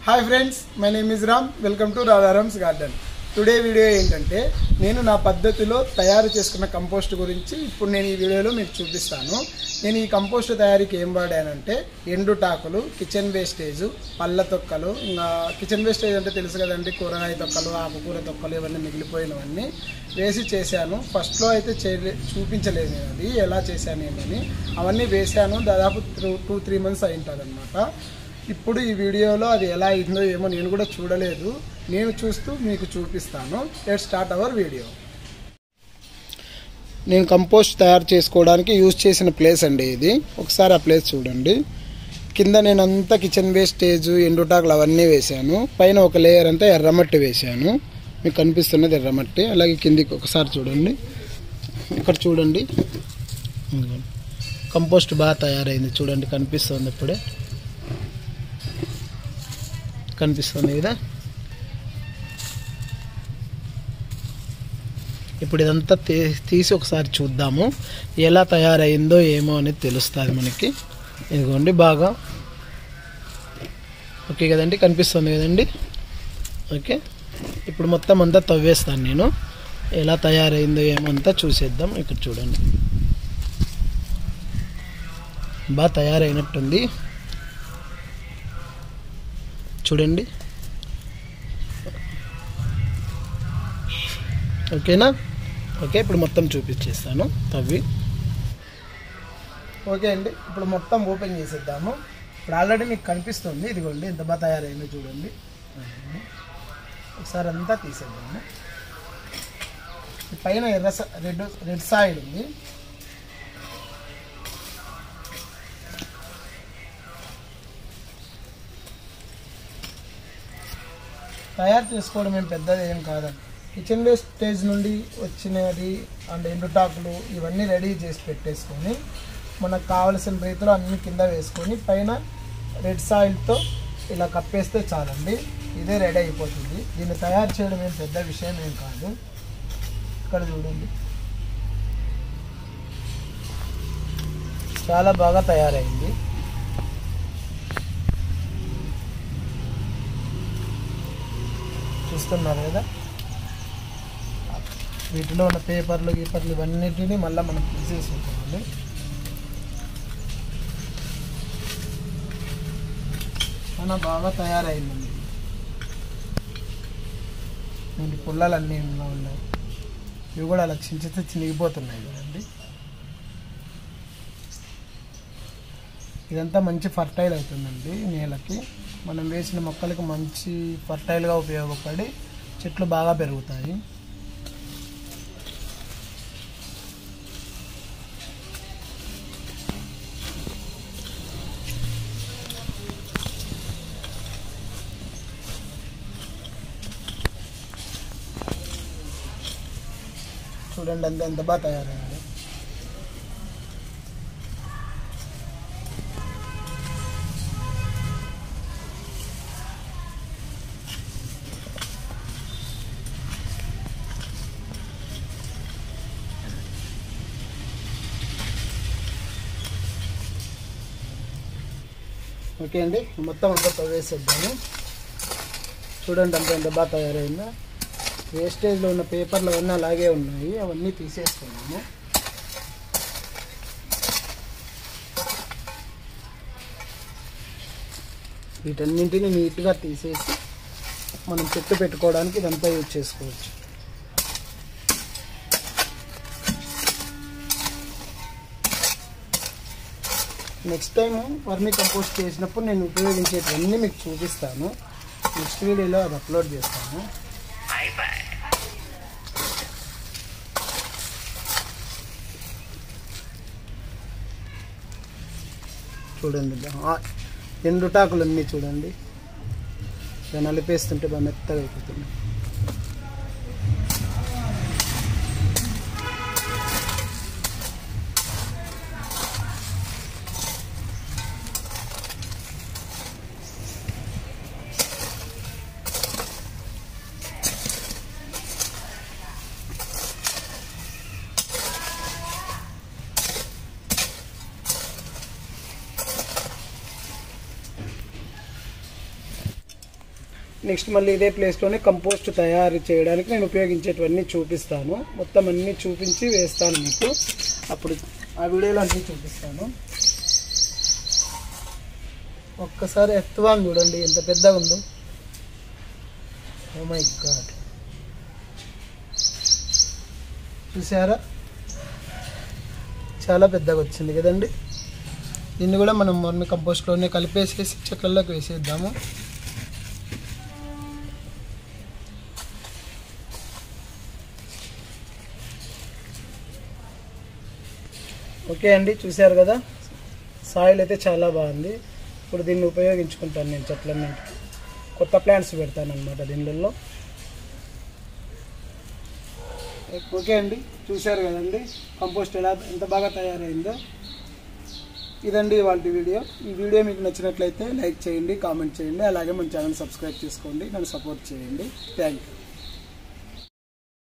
Hi friends my name is Ram welcome to Radharam's garden today video ఏంటంటే నేను నా పద్ధతిలో తయారు చేసుకున్న కంపోస్ట్ గురించి ఇప్పుడు నేను ఈ వీడియోలో మీకు చూపిస్తాను నేను ఈ కంపోస్ట్ తయారీకి ఏం వాడానంటే ఎండుటాకులు కిచెన్ వేస్టేజ్ పళ్ళ తొక్కలు ఇంకా కిచెన్ వేస్టేజ్ అంటే తెలుసు కదండి కూరగాయ తొక్కలు ఆకుకూర తొక్కలు ఇవన్నీ మిగిలిపోయినవన్నీ వేసి చేశాను ఫస్ట్లో అయితే చేయలే చూపించలేదు నేను అది ఎలా చేశాను ఏమని అవన్నీ వేశాను దాదాపు టూ త్రీ మంత్స్ అయి ఉంటుంది ఇప్పుడు ఈ వీడియోలో అది ఎలా అయిందో ఏమో నేను కూడా చూడలేదు నేను చూస్తూ మీకు చూపిస్తాను లెట్ స్టార్ట్ అవర్ వీడియో నేను కంపోస్ట్ తయారు చేసుకోవడానికి యూజ్ చేసిన ప్లేస్ అండి ఇది ఒకసారి ఆ ప్లేస్ చూడండి కింద నేను అంతా కిచెన్ వేస్టేజ్ ఎండుటాకులు అవన్నీ వేశాను పైన ఒక లేయర్ అంతా ఎర్రమట్టి వేశాను మీకు కనిపిస్తున్నది ఎర్రమట్టి అలాగే కిందికి ఒకసారి చూడండి ఇక్కడ చూడండి ఇదిగోండి. కంపోస్ట్ బాగా తయారైంది చూడండి కనిపిస్తుంది ఇప్పుడే కనిపిస్తుంది కదా ఇప్పుడు ఇదంతా తీ- తీసి ఒకసారి చూద్దాము ఎలా తయారైందో ఏమో అనేది తెలుస్తుంది మనకి ఇదిగోండి బాగా ఓకే కదండి కనిపిస్తుంది కదండి ఓకే ఇప్పుడు మొత్తం అంతా తవ్వేస్తాను నేను ఎలా తయారైందో ఏమో అంతా చూసేద్దాం ఇక్కడ చూడండి బాగా తయారైనట్టుంది చూడండి ఓకేనా ఓకే ఇప్పుడు మొత్తం చూపించేస్తాను తవ్వి ఓకే అండి ఇప్పుడు మొత్తం ఓపెన్ చేసేద్దాము ఇప్పుడు ఆల్రెడీ మీకు కనిపిస్తుంది ఇదిగోండి ఎంత బాగా తయారైందో చూడండి ఒకసారి అంతా తీసేద్దాము ఈ పైన ఎర్ర స- రెడ్ రెడ్ సాయిల్ ఉంది తయారు చేసుకోవడం ఏం పెద్దది ఏం కాదండి కిచెన్ వేస్ట్ స్టేజ్ నుండి వచ్చినది అండ్ ఎండుటాకులు ఇవన్నీ రెడీ చేసి పెట్టేసుకొని మనకు కావలసిన రీతిలో అన్ని కింద వేసుకొని పైన రెడ్ సాయిల్తో ఇలా కప్పేస్తే చాలండి ఇదే రెడీ అయిపోతుంది దీన్ని తయారు చేయడం ఏం పెద్ద విషయం ఏం కాదు ఇక్కడ చూడండి చాలా బాగా తయారైంది చూస్తున్నారు కదా వీటిలో ఉన్న పేపర్లు గీపర్లు ఇవన్నిటిని మళ్ళీ మనం తీసేసి ఉంటామండి చాలా బాగా తయారైందండి దీని పుల్లలు అన్నీ ఇలా ఉన్నాయి ఇవి కూడా అలా చించితే చినిగిపోతున్నాయి కదండి ఇదంతా మంచి ఫర్టైల్ అవుతుందండి నేలకి మనం వేసిన మొక్కలకి మంచి ఫర్టైల్గా ఉపయోగపడి చెట్లు బాగా పెరుగుతాయి చూడండి అంత ఎంత బాగా తయారైంది ఓకే అండి మొత్తం అంతా తవ్వేసేద్దాము చూడండి అంత ఎంత బాగా తయారైందో వేస్టేజ్లో ఉన్న పేపర్లు అవన్నీ అలాగే ఉన్నాయి అవన్నీ తీసేసుకున్నాము వీటన్నింటిని నీట్గా తీసేసి మనం చెట్టు పెట్టుకోవడానికి ఇదంతా యూజ్ చేసుకోవచ్చు నెక్స్ట్ టైం వర్మీ కంపోస్ట్ చేసినప్పుడు నేను ఉపయోగించేటివన్నీ మీకు చూపిస్తాను నెక్స్ట్ వీడియోలో అది అప్లోడ్ చేస్తాను చూడండి ఆ ఎండుటాకులు అన్నీ చూడండి ఇలా నలిపేస్తుంటే బాగా మెత్తగా అయిపోతుంది నెక్స్ట్ మళ్ళీ ఇదే ప్లేస్లోనే కంపోస్ట్ తయారు చేయడానికి నేను ఉపయోగించేటివన్నీ చూపిస్తాను మొత్తం అన్నీ చూపించి వేస్తాను మీకు అప్పుడు ఆ వీడియోలో అన్నీ చూపిస్తాను ఒక్కసారి ఎత్తువాన్ చూడండి ఎంత పెద్దగా ఉందో ఓ మై గాడ్ చూసారా చాలా పెద్దగా వచ్చింది కదండి దీన్ని కూడా మనం వర్మి కంపోస్ట్లోనే కలిపేసేసి చెట్లలోకి వేసేద్దాము ఓకే అండి చూశారు కదా సాయిల్ అయితే చాలా బాగుంది ఇప్పుడు దీన్ని ఉపయోగించుకుంటాను నేను చెట్లన్నింటికి కొత్త ప్లాంట్స్ పెడతాను అనమాట దీనిలో ఓకే అండి చూశారు కదండి కంపోస్ట్ ఎలా ఎంత బాగా తయారైందో ఇదండి వాళ్ళ వీడియో ఈ వీడియో మీకు నచ్చినట్లయితే లైక్ చేయండి కామెంట్ చేయండి అలాగే మన ఛానల్ సబ్స్క్రైబ్ చేసుకోండి నన్ను సపోర్ట్ చేయండి థ్యాంక్ యూ